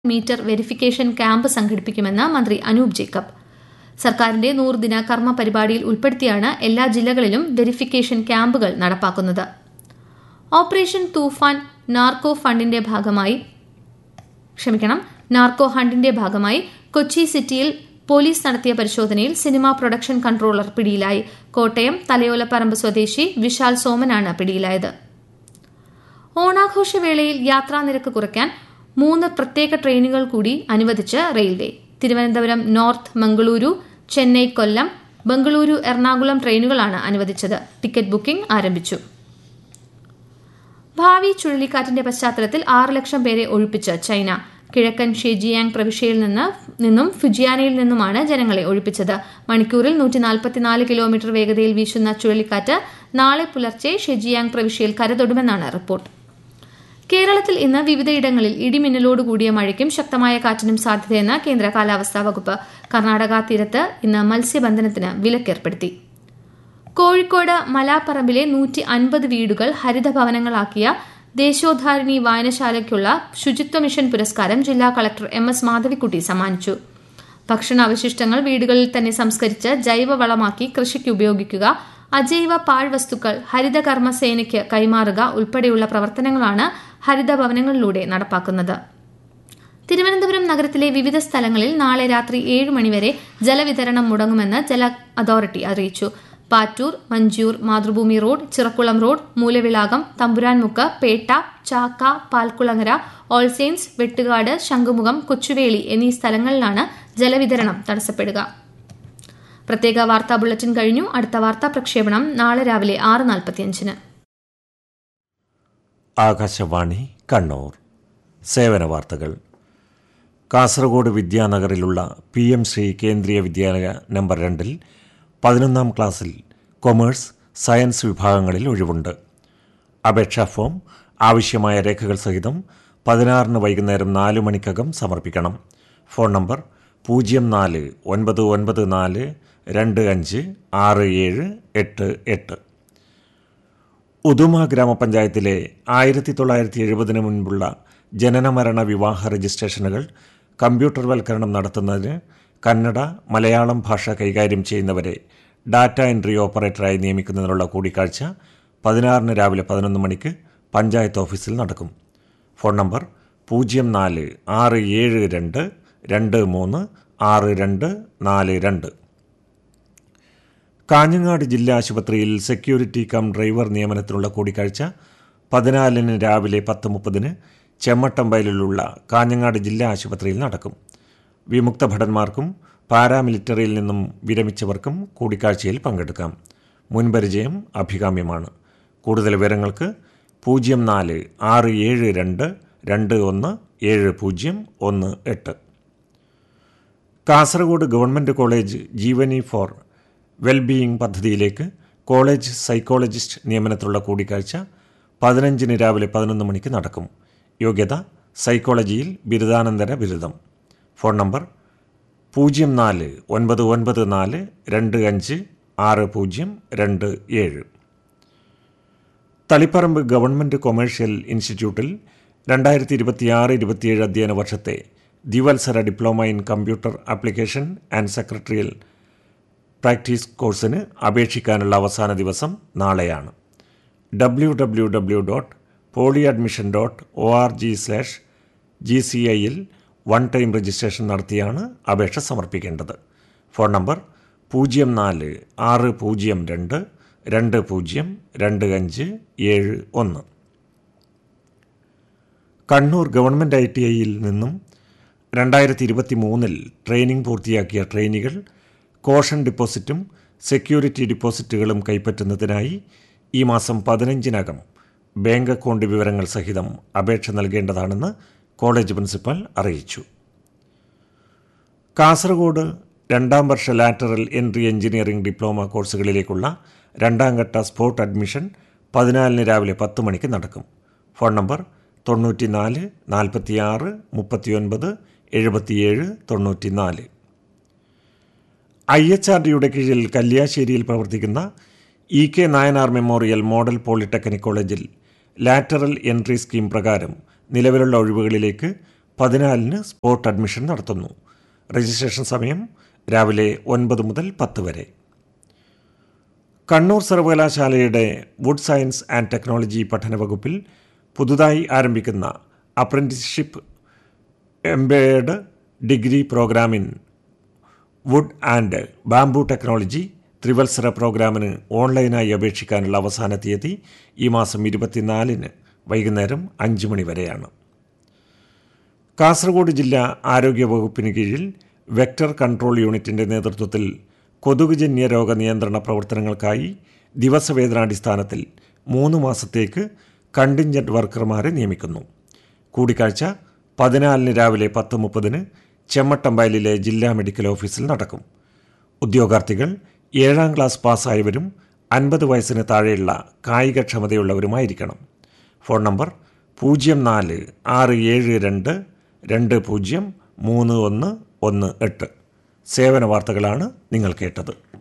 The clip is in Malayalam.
മീറ്റർ വെരിഫിക്കേഷൻ ക്യാമ്പ് സംഘടിപ്പിക്കുമെന്ന് മന്ത്രി അനൂപ് ജേക്കബ് സർക്കാരിന്റെ നൂറുദിന കർമ്മ പരിപാടിയിൽ ഉൾപ്പെടുത്തിയാണ് എല്ലാ ജില്ലകളിലും വെരിഫിക്കേഷൻ ക്യാമ്പുകൾ നടപ്പാക്കുന്നത് ഓപ്പറേഷൻ തൂഫാൻ നാർക്കോ ഫണ്ടിന്റെ ഭാഗമായി ക്ഷമിക്കണം നാർക്കോ ഹണ്ടിന്റെ ഭാഗമായി കൊച്ചി സിറ്റിയിൽ പോലീസ് നടത്തിയ പരിശോധനയിൽ സിനിമാ പ്രൊഡക്ഷൻ കൺട്രോളർ പിടിയിലായി കോട്ടയം തലയോലപ്പറമ്പ് സ്വദേശി വിശാൽ സോമനാണ് പിടിയിലായത് ഓണാഘോഷവേളയിൽ യാത്രാനിരക്ക് കുറയ്ക്കാൻ മൂന്ന് പ്രത്യേക ട്രെയിനുകൾ കൂടി അനുവദിച്ച് റെയിൽവേ തിരുവനന്തപുരം നോർത്ത് മംഗളൂരു ചെന്നൈ കൊല്ലം ബംഗളൂരു എറണാകുളം ട്രെയിനുകളാണ് അനുവദിച്ചത് ടിക്കറ്റ് ബുക്കിംഗ് ആരംഭിച്ചു ഭാവി ചുഴലിക്കാറ്റിന്റെ പശ്ചാത്തലത്തിൽ ആറ് ലക്ഷം പേരെ ഒഴിപ്പിച്ച് ചൈന കിഴക്കൻ ഷെജിയാങ് പ്രവിശ്യയിൽ നിന്ന് നിന്നും ഫുജിയാനയിൽ നിന്നുമാണ് ജനങ്ങളെ ഒഴിപ്പിച്ചത് മണിക്കൂറിൽ നൂറ്റി നാൽപ്പത്തിനാല് കിലോമീറ്റർ വേഗതയിൽ വീശുന്ന ചുഴലിക്കാറ്റ് നാളെ പുലർച്ചെ ഷെജിയാങ് പ്രവിശ്യയിൽ കരതൊടുമെന്നാണ് റിപ്പോർട്ട് കേരളത്തിൽ ഇന്ന് വിവിധയിടങ്ങളിൽ ഇടിമിന്നലോട് കൂടിയ മഴയ്ക്കും ശക്തമായ കാറ്റിനും സാധ്യതയെന്ന് കേന്ദ്ര കാലാവസ്ഥാ വകുപ്പ് കർണാടക തീരത്ത് ഇന്ന് മത്സ്യബന്ധനത്തിന് വിലക്കേർപ്പെടുത്തി കോഴിക്കോട് മലാപ്പറമ്പിലെ നൂറ്റി അൻപത് വീടുകൾ ഹരിതഭവനങ്ങളാക്കിയ ദേശോദ്ധാരിണി വായനശാലയ്ക്കുള്ള ശുചിത്വ മിഷൻ പുരസ്കാരം ജില്ലാ കളക്ടർ എം എസ് മാധവിക്കുട്ടി സമ്മാനിച്ചു ഭക്ഷണാവശിഷ്ടങ്ങൾ വീടുകളിൽ തന്നെ സംസ്കരിച്ച് ജൈവവളമാക്കി കൃഷിക്ക് ഉപയോഗിക്കുക അജൈവ പാഴ്വസ്തുക്കൾ ഹരിതകർമ്മ സേനയ്ക്ക് കൈമാറുക ഉൾപ്പെടെയുള്ള പ്രവർത്തനങ്ങളാണ് ഹരിതഭവനങ്ങളിലൂടെ നടപ്പാക്കുന്നത് തിരുവനന്തപുരം നഗരത്തിലെ വിവിധ സ്ഥലങ്ങളിൽ നാളെ രാത്രി ഏഴ് മണിവരെ ജലവിതരണം മുടങ്ങുമെന്ന് ജല അതോറിറ്റി അറിയിച്ചു Pattoor Manjoor Mathrubhumi road Chirakkulam road Moolavilakam Thampuranmukku Pettah Chakka Palkulangara All Saints Vettukad Shankhumukham Kochuveli എന്നീ സ്ഥലങ്ങളിലാണ് ജലവിതരണം തടസ്സപ്പെടുക പ്രത്യേക വാർത്താ ബുള്ളറ്റിൻ കഴിഞ്ഞു അടുത്ത വാർത്താ പ്രക്ഷേപണം നാളെ രാവിലെ ആറ് നാൽപ്പത്തിയഞ്ചിന് ആകാശവാണി കണ്ണൂർ സേവന വാർത്തകൾ കാസർഗോഡ് വിദ്യാനഗറിലുള്ള P M Shri Kendriya Vidyalaya number രണ്ടിൽ പതിനൊന്നാം ക്ലാസ്സിൽ കൊമേഴ്സ് സയൻസ് വിഭാഗങ്ങളിൽ ഒഴിവുണ്ട് അപേക്ഷാ ഫോം ആവശ്യമായ രേഖകൾ സഹിതം പതിനാറിന് വൈകുന്നേരം നാല് മണിക്കകം സമർപ്പിക്കണം ഫോൺ നമ്പർ പൂജ്യം നാല് ഒൻപത് ഒൻപത് നാല് രണ്ട് അഞ്ച് ആറ് ഏഴ് എട്ട് എട്ട് ഉദുമ ഗ്രാമപഞ്ചായത്തിലെ ആയിരത്തി തൊള്ളായിരത്തി എഴുപതിന് മുൻപുള്ള ജനനമരണ വിവാഹ രജിസ്ട്രേഷനുകൾ കമ്പ്യൂട്ടർവൽക്കരണം നടത്തുന്നതിന് കന്നഡ മലയാളം ഭാഷ കൈകാര്യം ചെയ്യുന്നവരെ ഡാറ്റ എൻട്രി ഓപ്പറേറ്ററായി നിയമിക്കുന്നതിനുള്ള കൂടിക്കാഴ്ച പതിനാറിന് രാവിലെ പതിനൊന്ന് മണിക്ക് പഞ്ചായത്ത് ഓഫീസിൽ നടക്കും ഫോൺ നമ്പർ പൂജ്യം നാല് ആറ് ഏഴ് രണ്ട് രണ്ട് മൂന്ന് ആറ് രണ്ട് നാല് രണ്ട് കാഞ്ഞങ്ങാട് ജില്ലാ ആശുപത്രിയിൽ സെക്യൂരിറ്റി കം ഡ്രൈവർ നിയമനത്തിനുള്ള കൂടിക്കാഴ്ച പതിനാലിന് രാവിലെ പത്ത് മുപ്പതിന് ചെമ്മട്ടമ്പയിലുള്ള കാഞ്ഞങ്ങാട് ജില്ലാ ആശുപത്രിയിൽ നടക്കും വിമുക്ത ഭടന്മാർക്കും പാരാമിലിറ്ററിയിൽ നിന്നും വിരമിച്ചവർക്കും കൂടിക്കാഴ്ചയിൽ പങ്കെടുക്കാം മുൻപരിചയം അഭികാമ്യമാണ് കൂടുതൽ വിവരങ്ങൾക്ക് പൂജ്യം നാല് ആറ് ഏഴ് രണ്ട് രണ്ട് ഒന്ന് ഏഴ് പൂജ്യം ഒന്ന് എട്ട് Kasaragod government college Jeevani for wellbeing പദ്ധതിയിലേക്ക് കോളേജ് സൈക്കോളജിസ്റ്റ് നിയമനത്തിലുള്ള കൂടിക്കാഴ്ച പതിനഞ്ചിന് രാവിലെ പതിനൊന്ന് മണിക്ക് നടക്കും യോഗ്യത സൈക്കോളജിയിൽ ബിരുദാനന്തര ബിരുദം ഫോൺ നമ്പർ പൂജ്യം നാല് ഒൻപത് ഒൻപത് നാല് രണ്ട് അഞ്ച് ആറ് പൂജ്യം രണ്ട് ഏഴ് തളിപ്പറമ്പ് ഗവൺമെൻറ് കൊമേഴ്ഷ്യൽ ഇൻസ്റ്റിറ്റ്യൂട്ടിൽ രണ്ടായിരത്തി ഇരുപത്തിയാറ് ഇരുപത്തിയേഴ് അധ്യയന വർഷത്തെ ദ്വിവത്സര diploma in computer application and secretarial practice കോഴ്സിന് അപേക്ഷിക്കാനുള്ള അവസാന ദിവസം നാളെയാണ് W W W dot poly admission dot O R G slash G C ഐയിൽ വൺ ടൈം രജിസ്ട്രേഷൻ നടത്തിയാണ് അപേക്ഷ സമർപ്പിക്കേണ്ടത് ഫോൺ നമ്പർ പൂജ്യം നാല് ആറ് പൂജ്യം രണ്ട് രണ്ട് പൂജ്യം രണ്ട് അഞ്ച് ഏഴ് ഒന്ന് കണ്ണൂർ ഗവൺമെൻറ് ഐ ടി ഐയിൽ നിന്നും രണ്ടായിരത്തി ഇരുപത്തി മൂന്നിൽ ട്രെയിനിംഗ് പൂർത്തിയാക്കിയ ട്രെയിനികൾ കോഷൻ ഡിപ്പോസിറ്റും സെക്യൂരിറ്റി ഡിപ്പോസിറ്റുകളും കൈപ്പറ്റുന്നതിനായി ഈ മാസം പതിനഞ്ചിനകം ബാങ്ക് അക്കൗണ്ട് വിവരങ്ങൾ സഹിതം അപേക്ഷ നൽകേണ്ടതാണെന്ന് കോളേജ് പ്രിൻസിപ്പൽ അറിയിച്ചു കാസർഗോഡ് രണ്ടാം വർഷ ലാറ്ററൽ എൻട്രി എഞ്ചിനീയറിംഗ് ഡിപ്ലോമ കോഴ്സുകളിലേക്കുള്ള രണ്ടാം ഘട്ട സ്പോട്ട് അഡ്മിഷൻ പതിനാലിന് രാവിലെ പത്ത് മണിക്ക് നടക്കും ഫോൺ നമ്പർ തൊണ്ണൂറ്റിനാല് നാൽപ്പത്തിയാറ് മുപ്പത്തിയൊൻപത് എഴുപത്തിയേഴ് തൊണ്ണൂറ്റിനാല് ഐ എച്ച് ആർ ഡിയുടെ കീഴിൽ കല്യാശ്ശേരിയിൽ പ്രവർത്തിക്കുന്ന E K Nayanar memorial model polytechnic കോളേജിൽ ലാറ്ററൽ എൻട്രി സ്കീം പ്രകാരം നിലവിലുള്ള ഒഴിവുകളിലേക്ക് പതിനാലിന് സ്പോട്ട് അഡ്മിഷൻ നടത്തുന്നു രജിസ്ട്രേഷൻ സമയം രാവിലെ ഒൻപത് മുതൽ പത്ത് വരെ കണ്ണൂർ സർവകലാശാലയുടെ വുഡ് സയൻസ് ആൻഡ് ടെക്നോളജി പഠന വകുപ്പിൽ പുതുതായി ആരംഭിക്കുന്ന apprenticeship embed degree programme in wood and bamboo technology ത്രിവത്സര പ്രോഗ്രാമിന് ഓൺലൈനായി അപേക്ഷിക്കാനുള്ള അവസാന തീയതി ഈ മാസം ഇരുപത്തിനാലിന് വൈകുന്നേരം അഞ്ച് മണി വരെയാണ് കാസർഗോഡ് ജില്ലാ ആരോഗ്യ വകുപ്പിന് കീഴിൽ വെക്ടർ കൺട്രോൾ യൂണിറ്റിന്റെ നേതൃത്വത്തിൽ കൊതുകുജന്യ രോഗ നിയന്ത്രണ പ്രവർത്തനങ്ങൾക്കായി ദിവസവേതനാടിസ്ഥാനത്തിൽ മൂന്ന് മാസത്തേക്ക് കണ്ടിഞ്ചന്റ് വർക്കർമാരെ നിയമിക്കുന്നു കൂടിക്കാഴ്ച പതിനാലിന് രാവിലെ പത്ത് മുപ്പതിന് ചെമ്മട്ടമ്പയലിലെ ജില്ലാ മെഡിക്കൽ ഓഫീസിൽ നടക്കും ഉദ്യോഗാർത്ഥികൾ ഏഴാം ക്ലാസ് പാസ്സായവരും അൻപത് വയസ്സിന് താഴെയുള്ള കായികക്ഷമതയുള്ളവരുമായിരിക്കണം ഫോൺ നമ്പർ പൂജ്യം നാല് ആറ് ഏഴ് രണ്ട് രണ്ട് പൂജ്യം മൂന്ന് ഒന്ന് ഒന്ന് എട്ട് സേവന വാർത്തകളാണ് നിങ്ങൾ കേട്ടത്